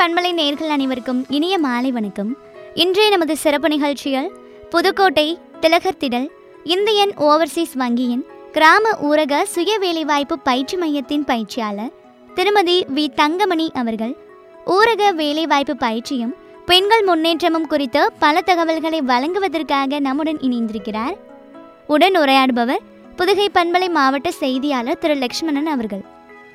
பண்பலை நேர்கள் அனைவருக்கும் இனிய மாலை வணக்கம் இன்றைய நமது சிறப்பு நிகழ்ச்சியில் புதுக்கோட்டை திலகர் திடல் இந்தியன் ஓவர்சீஸ் வங்கியின் கிராம ஊரக சுய வேலைவாய்ப்பு பயிற்சி மையத்தின் பயிற்சியாளர் திருமதி வி தங்கமணி அவர்கள் ஊரக வேலைவாய்ப்பு பயிற்சியும் பெண்கள் முன்னேற்றமும் குறித்து பல தகவல்களை வழங்குவதற்காக நம்முடன் இணைந்திருக்கிறார் உடன் உரையாடுபவர் புதுகை பண்பலை மாவட்ட செய்தியாளர் திரு லக்ஷ்மணன் அவர்கள்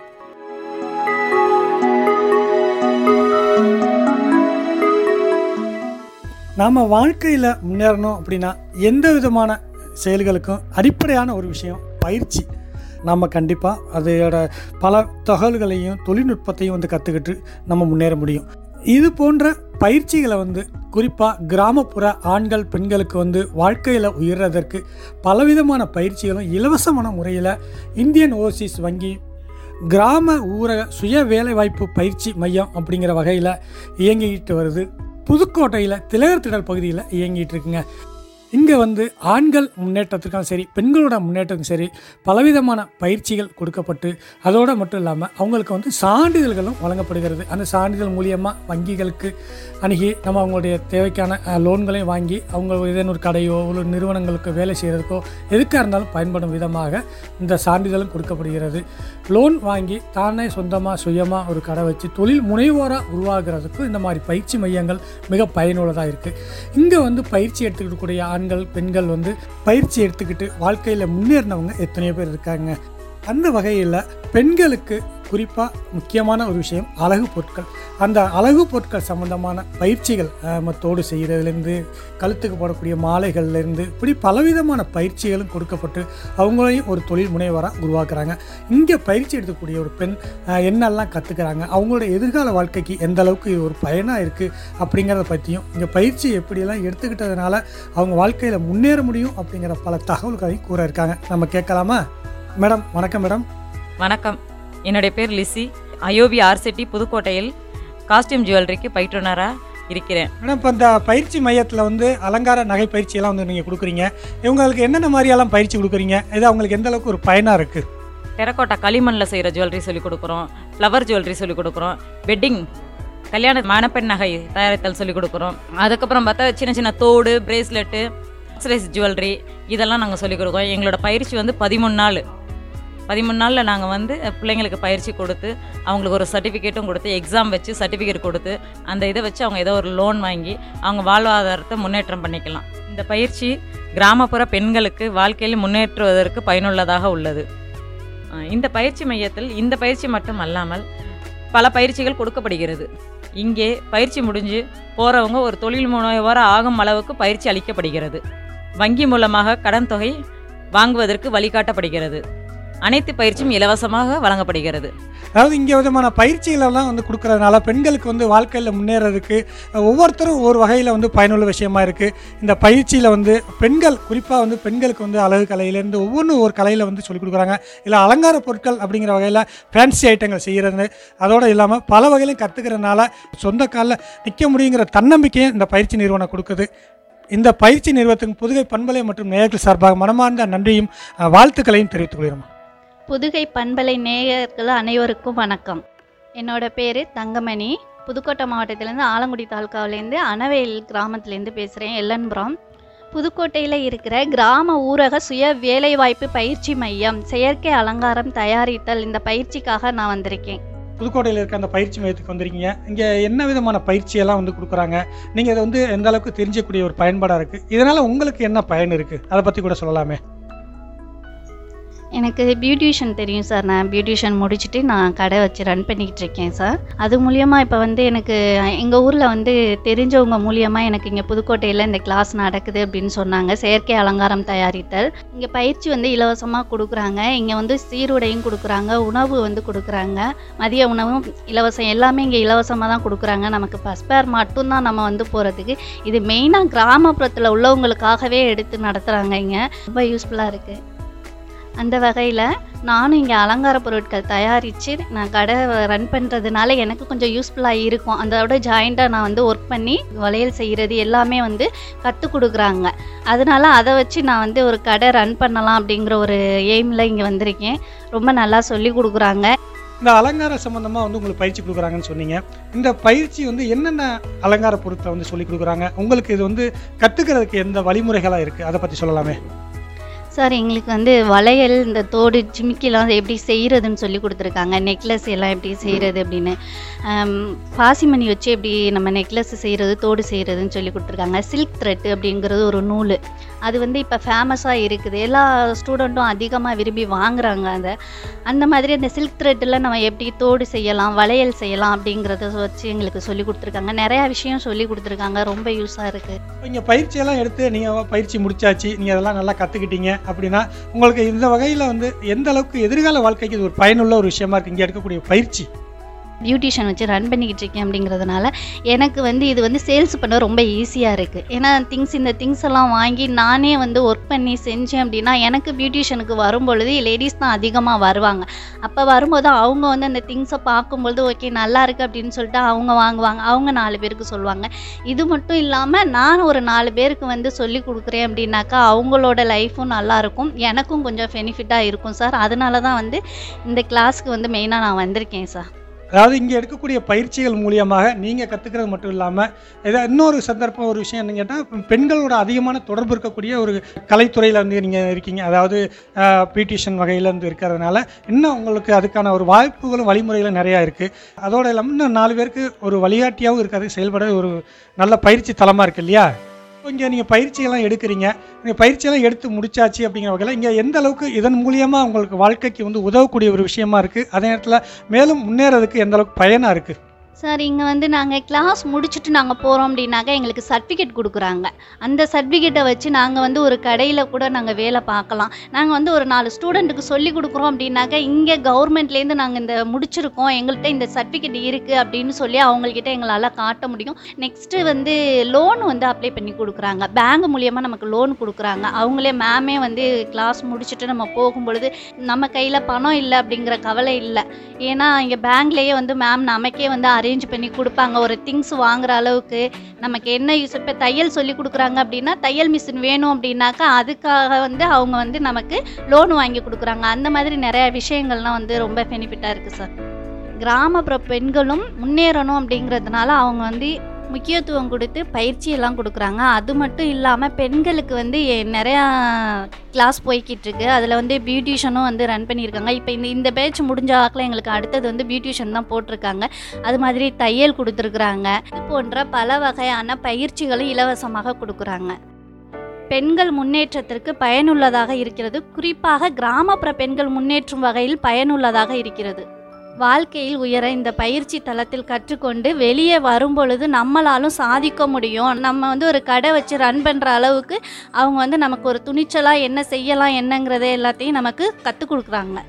நாம் வாழ்க்கையில் முன்னேறணும் அப்படின்னா எந்த விதமான செயல்களுக்கும் அடிப்படையான ஒரு விஷயம் பயிற்சி நம்ம கண்டிப்பாக அதோட பல தகவல்களையும் தொழில்நுட்பத்தையும் வந்து கற்றுக்கிட்டு நம்ம முன்னேற முடியும் இது போன்ற பயிற்சிகளை வந்து குறிப்பாக கிராமப்புற ஆண்கள் பெண்களுக்கு வந்து வாழ்க்கையில் உயர்றதற்கு பலவிதமான பயிற்சிகளும் இலவசமான முறையில் இந்தியன் ஓவர்சீஸ் வங்கி கிராம ஊரக சுய வேலைவாய்ப்பு பயிற்சி மையம் அப்படிங்கிற வகையில் இயங்கிக்கிட்டு வருது புதுக்கோட்டையில் திலகர் திடல் பகுதியில் இயங்கிட்டு இருக்குங்க இங்கே வந்து ஆண்கள் முன்னேற்றத்துக்கும் சரி பெண்களோட முன்னேற்றத்துக்கும் சரி பலவிதமான பயிற்சிகள் கொடுக்கப்பட்டு அதோடு மட்டும் இல்லாமல் அவங்களுக்கு வந்து சான்றிதழ்களும் வழங்கப்படுகிறது அந்த சான்றிதழ் மூலியமாக வங்கிகளுக்கு அணுகி நம்ம அவங்களுடைய தேவைக்கான அஹ், லோன்களையும் வாங்கி அவங்க ஏதேனும் ஒரு கடையோ ஒரு நிறுவனங்களுக்கு வேலை செய்கிறதுக்கோ எதுக்காக இருந்தாலும் பயன்படும் விதமாக இந்த சான்றிதழும் கொடுக்கப்படுகிறது லோன் வாங்கி தானே சொந்தமாக சுயமாக ஒரு கடை வச்சு தொழில் முனைவோராக உருவாகிறதுக்கும் இந்த மாதிரி பயிற்சி மையங்கள் மிக பயனுள்ளதாக இருக்குது இங்கே வந்து பயிற்சி எடுத்துக்கிட்டக்கூடிய ஆண்கள் பெண்கள் வந்து பயிற்சி எடுத்துக்கிட்டு வாழ்க்கையில் முன்னேறினவங்க எத்தனையோ பேர் இருக்காங்க அந்த வகையில் பெண்களுக்கு குறிப்பாக முக்கியமான ஒரு விஷயம் அழகு பொருட்கள் அந்த அழகு பொருட்கள் சம்மந்தமான பயிற்சிகள் அஹ், மத்தோடு செய்கிறதுலேருந்து கழுத்துக்கு போடக்கூடிய மாலைகள்லேருந்து இப்படி பலவிதமான பயிற்சிகளும் கொடுக்கப்பட்டு அவங்களையும் ஒரு தொழில் முனைவராக உருவாக்குறாங்க இங்கே பயிற்சி எடுக்கக்கூடிய ஒரு பெண் அஹ், என்னெல்லாம் கற்றுக்கிறாங்க அவங்களோட எதிர்கால வாழ்க்கைக்கு எந்த அளவுக்கு இது ஒரு பயனாக இருக்குது அப்படிங்கிறத பற்றியும் இங்கே பயிற்சி எப்படியெல்லாம் எடுத்துக்கிட்டதுனால அவங்க வாழ்க்கையில் முன்னேற முடியும் அப்படிங்கிற பல தகவல்களையும் கூற இருக்காங்க நம்ம கேட்கலாமா மேடம் வணக்கம் மேடம் வணக்கம் என்னுடைய பேர் லிசி அயோபி ஆர்சிட்டி புதுக்கோட்டையில் காஸ்டியூம் ஜுவல்லரிக்கு பயிற்றுனராக இருக்கிறேன் மேடம் இப்போ இந்த பயிற்சி மையத்தில் வந்து அலங்கார நகை பயிற்சியெல்லாம் வந்து நீங்கள் கொடுக்குறீங்க இவங்களுக்கு என்னென்ன மாதிரியெல்லாம் பயிற்சி கொடுக்குறீங்க இது அவங்களுக்கு எந்த அளவுக்கு ஒரு பயனாக இருக்குது டெரக்கோட்டா களிமண்ணில் செய்கிற ஜுவல்லரி சொல்லிக் கொடுக்குறோம் ஃப்ளவர் ஜுவல்லரி சொல்லிக் கொடுக்குறோம் வெட்டிங் கல்யாண மணப்பெண் நகை தயாரித்தல் சொல்லிக் கொடுக்குறோம் அதுக்கப்புறம் பார்த்தா சின்ன சின்ன தோடு பிரேஸ்லெட்டு ஆக்சரைஸ் ஜுவல்லரி இதெல்லாம் நாங்கள் சொல்லிக் கொடுக்குறோம் எங்களோட பயிற்சி வந்து பதிமூணு நாள் பதிமூணு நாளில் நாங்கள் வந்து பிள்ளைங்களுக்கு பயிற்சி கொடுத்து அவங்களுக்கு ஒரு சர்டிஃபிகேட்டும் கொடுத்து எக்ஸாம் வச்சு சர்டிஃபிகேட் கொடுத்து அந்த இதை வச்சு அவங்க ஏதோ ஒரு லோன் வாங்கி அவங்க வாழ்வாதாரத்தை முன்னேற்றம் பண்ணிக்கலாம் இந்த பயிற்சி கிராமப்புற பெண்களுக்கு வாழ்க்கையில் முன்னேற்றுவதற்கு பயனுள்ளதாக உள்ளது அஹ் இந்த பயிற்சி மையத்தில் இந்த பயிற்சி மட்டும் அல்லாமல் பல பயிற்சிகள் கொடுக்கப்படுகிறது இங்கே பயிற்சி முடிஞ்சு போகிறவங்க ஒரு தொழில் முனைவோராக ஆகும் அளவுக்கு பயிற்சி அளிக்கப்படுகிறது வங்கி மூலமாக கடன் தொகை வாங்குவதற்கு வழிகாட்டப்படுகிறது அனைத்து பயிற்சியும் இலவசமாக வழங்கப்படுகிறது அதாவது இங்கே விதமான பயிற்சிகளெல்லாம் வந்து கொடுக்கறதுனால பெண்களுக்கு வந்து வாழ்க்கையில் முன்னேறதுக்கு ஒவ்வொருத்தரும் ஒரு வகையில் வந்து பயனுள்ள விஷயமா இருக்குது இந்த பயிற்சியில் வந்து பெண்கள் குறிப்பாக வந்து பெண்களுக்கு வந்து அழகு கலையிலேருந்து ஒவ்வொன்றும் ஒரு கலையில் வந்து சொல்லிக் கொடுக்குறாங்க இல்லை அலங்கார பொருட்கள் அப்படிங்கிற வகையில் ஃபேன்சி ஐட்டங்கள் செய்கிறது அதோடு இல்லாமல் பல வகையிலும் கற்றுக்கிறதுனால சொந்த காலில் நிற்க முடியுங்கிற தன்னம்பிக்கையும் இந்த பயிற்சி நிறுவனம் கொடுக்குது இந்த பயிற்சி நிறுவனத்துக்கு புதுகை பண்பலை மற்றும் நேயர்கள் சார்பாக மனமார்ந்த நன்றியும் அஹ், வாழ்த்துக்களையும் தெரிவித்துக் கொள்கிறோம் புதுகை பண்பலை நேயர்கள் அனைவருக்கும் வணக்கம் என்னோட பேர் தங்கமணி புதுக்கோட்டை மாவட்டத்திலேருந்து ஆலங்குடி தாலுக்காவிலேருந்து அனவேல் கிராமத்துலேருந்து பேசுகிறேன் எல்லன்புரம் புதுக்கோட்டையில் இருக்கிற கிராம ஊரக சுய வேலைவாய்ப்பு பயிற்சி மையம் செயற்கை அலங்காரம் தயாரித்தல் இந்த பயிற்சிக்காக நான் வந்திருக்கேன் புதுக்கோட்டையில் இருக்க அந்த பயிற்சி மையத்துக்கு வந்திருக்கீங்க இங்கே என்ன விதமான பயிற்சியெல்லாம் வந்து கொடுக்குறாங்க நீங்கள் இதை வந்து எந்த அளவுக்கு தெரிஞ்சக்கூடிய ஒரு பயன்பாடாக இருக்குது இதனால் உங்களுக்கு என்ன பயன் இருக்குது அதை பற்றி கூட சொல்லலாமே எனக்கு பியூட்டிஷியன் தெரியும் சார் நான் பியூட்டிஷியன் முடிச்சுட்டு நான் கடை வச்சு ரன் பண்ணிக்கிட்டு இருக்கேன் சார் அது மூலியமாக இப்போ வந்து எனக்கு எங்கள் ஊரில் வந்து தெரிஞ்சவங்க மூலியமாக எனக்கு இங்கே புதுக்கோட்டையில் இந்த கிளாஸ் நடக்குது அப்படின்னு சொன்னாங்க செயற்கை அலங்காரம் தயாரித்தல் இங்கே பயிற்சி வந்து இலவசமாக கொடுக்குறாங்க இங்கே வந்து சீருடையும் கொடுக்குறாங்க உணவு வந்து கொடுக்குறாங்க மதிய உணவும் இலவசம் எல்லாமே இங்கே இலவசமாக தான் கொடுக்குறாங்க நமக்கு பஸ் பேர் மட்டும்தான் நம்ம வந்து போகிறதுக்கு இது மெயினாக கிராமப்புறத்தில் உள்ளவங்களுக்காகவே எடுத்து நடத்துகிறாங்க இங்கே ரொம்ப யூஸ்ஃபுல்லாக இருக்குது அந்த வகையில் நானும் இங்கே அலங்கார பொருட்கள் தயாரித்து நான் கடை ரன் பண்ணுறதுனால எனக்கு கொஞ்சம் யூஸ்ஃபுல்லாக இருக்கும் அதோட ஜாயிண்ட்டாக நான் வந்து ஒர்க் பண்ணி வளையல் செய்கிறது எல்லாமே வந்து கற்றுக் கொடுக்குறாங்க அதனால அதை வச்சு நான் வந்து ஒரு கடை ரன் பண்ணலாம் அப்படிங்கிற ஒரு எய்மில் இங்கே வந்திருக்கேன் ரொம்ப நல்லா சொல்லி கொடுக்குறாங்க இந்த அலங்கார சம்மந்தமாக வந்து உங்களுக்கு பயிற்சி கொடுக்குறாங்கன்னு சொன்னீங்க இந்த பயிற்சி வந்து என்னென்ன அலங்கார பொருட்களை வந்து சொல்லி கொடுக்குறாங்க உங்களுக்கு இது வந்து கற்றுக்கிறதுக்கு எந்த வழிமுறைகளாக இருக்குது அதை பற்றி சொல்லலாமே சார் எங்களுக்கு வந்து வளையல் இந்த தோடு ஜிமிக்கிலாம் எப்படி செய்கிறதுன்னு சொல்லி கொடுத்துருக்காங்க நெக்லஸ் எல்லாம் எப்படி செய்கிறது அப்படின்னு ஆம், பாசிமணி வச்சு எப்படி நம்ம நெக்லஸ் செய்கிறது தோடு செய்கிறதுன்னு சொல்லி கொடுத்துருக்காங்க சில்க் த்ரெட் அப்படிங்கிறது ஒரு நூல் அது வந்து இப்போ ஃபேமஸாக இருக்குது எல்லா ஸ்டூடெண்ட்டும் அதிகமாக விரும்பி வாங்குறாங்க அதை அந்த மாதிரி அந்த சில்க் த்ரெட்டில் நம்ம எப்படி தோடு செய்யலாம் வளையல் செய்யலாம் அப்படிங்கிறத வச்சு எங்களுக்கு சொல்லி கொடுத்துருக்காங்க நிறையா விஷயம் சொல்லி கொடுத்துருக்காங்க ரொம்ப யூஸாக இருக்குது இங்கே பயிற்சியெல்லாம் எடுத்து நீங்கள் பயிற்சி முடிச்சாச்சு நீங்கள் அதெல்லாம் நல்லா கற்றுக்கிட்டீங்க அப்படின்னா உங்களுக்கு இந்த வகையில் வந்து எந்த அளவுக்கு எதிர்கால வாழ்க்கைக்கு இது ஒரு பயனுள்ள ஒரு விஷயமா இருக்குது இங்கே எடுக்கக்கூடிய பயிற்சி பியூட்டிஷியன் வச்சு ரன் பண்ணிக்கிட்டு இருக்கேன் அப்படிங்கிறதுனால எனக்கு வந்து இது வந்து சேல்ஸ் பண்ண ரொம்ப ஈஸியாக இருக்குது ஏன்னா திங்ஸ் இந்த திங்ஸ் எல்லாம் வாங்கி நானே வந்து ஒர்க் பண்ணி செஞ்சேன் அப்படின்னா எனக்கு பியூட்டிஷியனுக்கு வரும்பொழுது லேடிஸ் தான் அதிகமாக வருவாங்க அப்போ வரும்போது அவங்க வந்து அந்த திங்ஸை பார்க்கும்பொழுது ஓகே நல்லா இருக்குது அப்படின்னு சொல்லிட்டு அவங்க வாங்குவாங்க அவங்க நாலு பேருக்கு சொல்லுவாங்க இது மட்டும் இல்லாமல் நான் ஒரு நாலு பேருக்கு வந்து சொல்லி கொடுக்குறேன் அப்படின்னாக்கா அவங்களோட லைஃப்பும் நல்லாயிருக்கும் எனக்கும் கொஞ்சம் பெனிஃபிட்டாக இருக்கும் சார் அதனால தான் வந்து இந்த கிளாஸ்க்கு வந்து மெயினாக நான் வந்திருக்கேன் சார் அதாவது இங்கே எடுக்கக்கூடிய பயிற்சிகள் மூலியமாக நீங்கள் கற்றுக்கிறது மட்டும் இல்லாமல் ஏதோ இன்னொரு சந்தர்ப்பம் ஒரு விஷயம் என்னன்னு கேட்டால் பெண்களோட அதிகமான தொடர்பு இருக்கக்கூடிய ஒரு கலைத்துறையில் வந்து நீங்கள் இருக்கீங்க அதாவது பியூட்டிஷியன் வகையில் இருந்து இருக்கிறதுனால இன்னும் உங்களுக்கு அதுக்கான ஒரு வாய்ப்புகளும் வழிமுறைகளும் நிறையா இருக்குது அதோட இல்லாமல் இன்னும் நாலு பேருக்கு ஒரு வழிகாட்டியாகவும் இருக்கிறது செயல்பட ஒரு நல்ல பயிற்சி தளமாக இருக்கு இல்லையா இங்கே நீங்கள் பயிற்சியெல்லாம் எடுக்கிறீங்க நீங்கள் பயிற்சியெல்லாம் எடுத்து முடிச்சாச்சு அப்படிங்கிற வகையில் இங்கே எந்த அளவுக்கு இதன் மூலியமாக உங்களுக்கு வாழ்க்கைக்கு வந்து உதவக்கூடிய ஒரு விஷயமா இருக்குது அதே நேரத்தில் மேலும் முன்னேறதுக்கு எந்த அளவுக்கு பயனாக இருக்குது சார் இங்கே வந்து நாங்கள் கிளாஸ் முடிச்சுட்டு நாங்கள் போகிறோம் அப்படின்னாக்கா எங்களுக்கு சர்டிஃபிகேட் கொடுக்குறாங்க அந்த சர்டிஃபிகேட்டை வச்சு நாங்கள் வந்து ஒரு கடையில் கூட நாங்கள் வேலை பார்க்கலாம் நாங்கள் வந்து ஒரு நாலு ஸ்டூடெண்ட்டுக்கு சொல்லி கொடுக்குறோம் அப்படின்னாக்கா இங்கே கவர்மெண்ட்லேருந்து நாங்கள் இந்த முடிச்சிருக்கோம் எங்கள்கிட்ட இந்த சர்டிஃபிகேட் இருக்குது அப்படின்னு சொல்லி அவங்கக்கிட்ட எங்களால் காட்ட முடியும் நெக்ஸ்ட்டு வந்து லோன் வந்து அப்ளை பண்ணி கொடுக்குறாங்க பேங்க் மூலியமாக நமக்கு லோன் கொடுக்குறாங்க அவங்களே மேமே வந்து கிளாஸ் முடிச்சுட்டு நம்ம போகும்பொழுது நம்ம கையில் பணம் இல்லை அப்படிங்கிற கவலை இல்லை ஏன்னா இங்கே பேங்க்லேயே வந்து மேம் நமக்கே வந்து அரேஞ்ச் பண்ணி கொடுப்பாங்க ஒரு திங்ஸ் வாங்குற அளவுக்கு நமக்கு என்ன யூஸ் இப்போ தையல் சொல்லி கொடுக்குறாங்க அப்படின்னா தையல் மிஷின் வேணும் அப்படின்னாக்கா அதுக்காக வந்து அவங்க வந்து நமக்கு லோன் வாங்கி கொடுக்குறாங்க அந்த மாதிரி நிறைய விஷயங்கள்லாம் வந்து ரொம்ப பெனிஃபிட்டாக இருக்குது சார் கிராமப்புற பெண்களும் முன்னேறணும் அப்படிங்கிறதுனால அவங்க வந்து முக்கியத்துவம் கொடுத்து பயிற்சி எல்லாம் கொடுக்குறாங்க அது மட்டும் இல்லாமல் பெண்களுக்கு வந்து எ- நிறையா கிளாஸ் போய்கிட்டு இருக்கு அதில் வந்து பியூட்டிஷனும் வந்து ரன் பண்ணியிருக்காங்க இப்போ இந்த இந்த பேட்ச் முடிஞ்ச வாக்கில் எங்களுக்கு அடுத்தது வந்து பியூட்டிஷன் தான் போட்டிருக்காங்க அது மாதிரி தையல் கொடுத்துருக்குறாங்க இது போன்ற பல வகையான பயிற்சிகளும் இலவசமாக கொடுக்குறாங்க பெண்கள் முன்னேற்றத்திற்கு பயனுள்ளதாக இருக்கிறது குறிப்பாக கிராமப்புற பெண்கள் முன்னேற்றும் வகையில் பயனுள்ளதாக இருக்கிறது வாழ்க்கையில் உயர இந்த பயிற்சி தளத்தில் கற்றுக்கொண்டு வெளியே வரும்பொழுது நம்மளாலும் சாதிக்க முடியும் நம்ம வந்து ஒரு கடை வச்சு ரன் பண்ணுற அளவுக்கு அவங்க வந்து நமக்கு ஒரு துணிச்சலாக என்ன செய்யலாம் என்னங்கிறத எல்லாத்தையும் நமக்கு கற்றுக் கொடுக்குறாங்க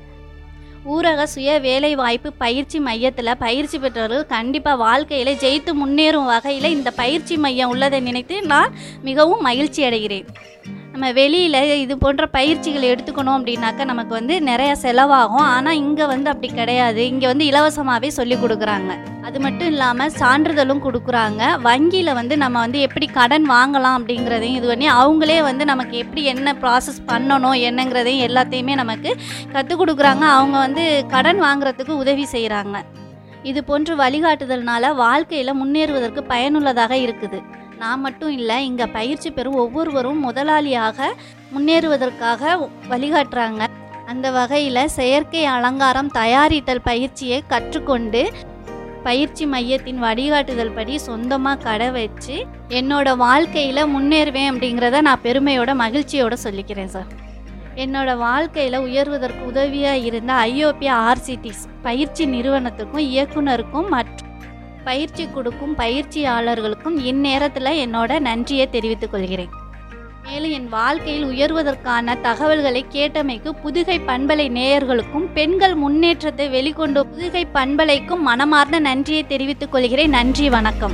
ஊரக சுய வேலை வாய்ப்பு பயிற்சி மையத்தில் பயிற்சி பெற்றவர்கள் கண்டிப்பாக வாழ்க்கையில் ஜெயித்து முன்னேறும் வகையில் இந்த பயிற்சி மையம் உள்ளதை நினைத்து நான் மிகவும் மகிழ்ச்சி அடைகிறேன் நம்ம வெளியில் இது போன்ற பயிற்சிகள் எடுத்துக்கணும் அப்படின்னாக்கா நமக்கு வந்து நிறைய செலவாகும் ஆனால் இங்கே வந்து அப்படி கிடையாது இங்கே வந்து இலவசமாகவே சொல்லி கொடுக்குறாங்க அது மட்டும் இல்லாமல் சான்றிதழும் கொடுக்குறாங்க வங்கியில் வந்து நம்ம வந்து எப்படி கடன் வாங்கலாம் அப்படிங்கிறதையும் இது பண்ணி அவங்களே வந்து நமக்கு எப்படி என்ன ப்ராசஸ் பண்ணணும் என்னங்கிறதையும் எல்லாத்தையுமே நமக்கு கற்றுக் கொடுக்குறாங்க அவங்க வந்து கடன் வாங்குறதுக்கு உதவி செய்கிறாங்க இது போன்ற வழிகாட்டுதல்னால வாழ்க்கையில் முன்னேறுவதற்கு பயனுள்ளதாக இருக்குது நான் மட்டும் இல்லை இங்கே பயிற்சி பெறும் ஒவ்வொருவரும் முதலாளியாக முன்னேறுவதற்காக வழிகாட்டுறாங்க அந்த வகையில் செயற்கை அலங்காரம் தயாரித்தல் பயிற்சியை கற்றுக்கொண்டு பயிற்சி மையத்தின் வழிகாட்டுதல் படி சொந்தமாக கடை வச்சு என்னோட வாழ்க்கையில் முன்னேறுவேன் அப்படிங்கிறத நான் பெருமையோட மகிழ்ச்சியோட சொல்லிக்கிறேன் சார் என்னோட வாழ்க்கையில் உயர்வதற்கு உதவியாக இருந்த ஐஓபி ஆர்சிடிஸ் பயிற்சி நிறுவனத்துக்கும் இயக்குனருக்கும் மற்றும் பயிற்சி கொடுக்கும் பயிற்சியாளர்களுக்கும் இந்நேரத்தில் என்னோட நன்றியை தெரிவித்துக் கொள்கிறேன் மேலும் என் வாழ்க்கையில் உயர்வதற்கான தகவல்களை கேட்டமைக்கு புதுகை பண்பலை நேயர்களுக்கும் பெண்கள் முன்னேற்றத்தை வெளிக்கொண்டு புதுகை பண்பலைக்கும் மனமார்ந்த நன்றியை தெரிவித்துக் கொள்கிறேன் நன்றி வணக்கம்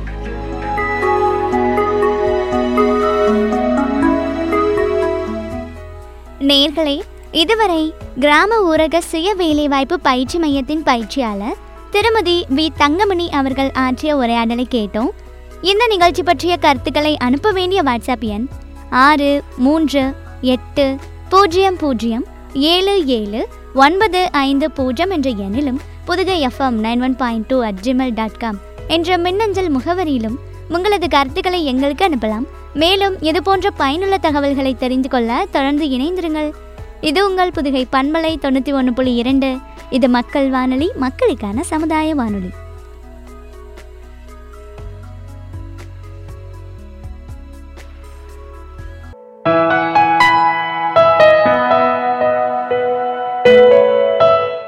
நேர்களே இதுவரை கிராம ஊரக சுய வேலைவாய்ப்பு பயிற்சி மையத்தின் பயிற்சியாளர் திருமதி வி தங்கமணி அவர்கள் ஆற்றிய உரையாடலை கேட்டோம் இந்த நிகழ்ச்சி பற்றிய கருத்துக்களை அனுப்ப வேண்டிய வாட்ஸ்அப் எண் ஆறு மூன்று எட்டு பூஜ்ஜியம் பூஜ்ஜியம் ஏழு ஏழு ஒன்பது ஐந்து பூஜ்ஜியம் என்ற எண்ணிலும் Pudugai FM nine one point two at Gmail dot com என்ற மின்னஞ்சல் முகவரியிலும் உங்களது கருத்துக்களை எங்களுக்கு அனுப்பலாம் மேலும் இது போன்ற பயனுள்ள தகவல்களை தெரிந்து கொள்ள தொடர்ந்து இணைந்திருங்கள் இது உங்கள் புதுகை பண்பலை தொண்ணூற்றி ஒன்று புள்ளி இரண்டு இது மக்கள் வானொலி மக்களுக்கான சமுதாய வானொலி